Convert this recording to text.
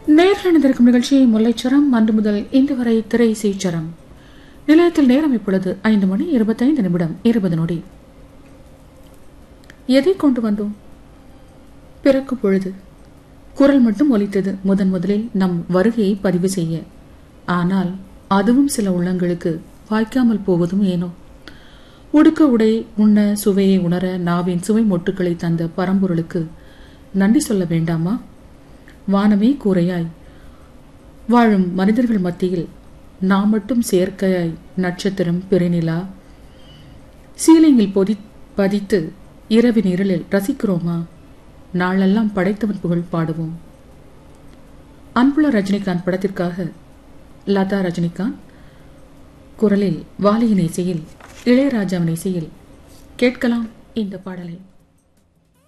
நேர்களிருக்கும் நிகழ்ச்சி முல்லைச்சரம் அன்று முதல் இன்று வரை திரை சீச்சரம் நிலையத்தில் நேரம் இப்பொழுது ஐந்து மணி இருபத்தைந்து நிமிடம் இருபது நொடி எதை கொண்டு வந்தோம் பிறக்கு பொழுது குரல் மட்டும் ஒலித்தது முதன் முதலில் நம் வருகையை பதிவு செய்ய ஆனால் அதுவும் சில உள்ளங்களுக்கு வாய்க்காமல் போவதும் ஏனோ உடுக்க உடை உண்ண சுவையை உணர நாவின் சுவை மொட்டுக்களை தந்த பரம்பொருளுக்கு நன்றி சொல்ல வேண்டாமா வானமே கூரையாய் வாழும் மனிதர்கள் மத்தியில் நாம் மட்டும் செயற்கையாய் நட்சத்திரம் பெருநிலா சீலிங்கில் பொதி பதித்து இரவின் இருளில் ரசிக்கிறோமா நாளெல்லாம் படைத்தவன் புகழ் பாடுவோம் அன்புள்ள ரஜினிகாந்த் படத்திற்காக லதா ரஜினிகாந்த் குரலில் வாலியின் இசையில் இளையராஜாவின் இசையில் கேட்கலாம் இந்த பாடலை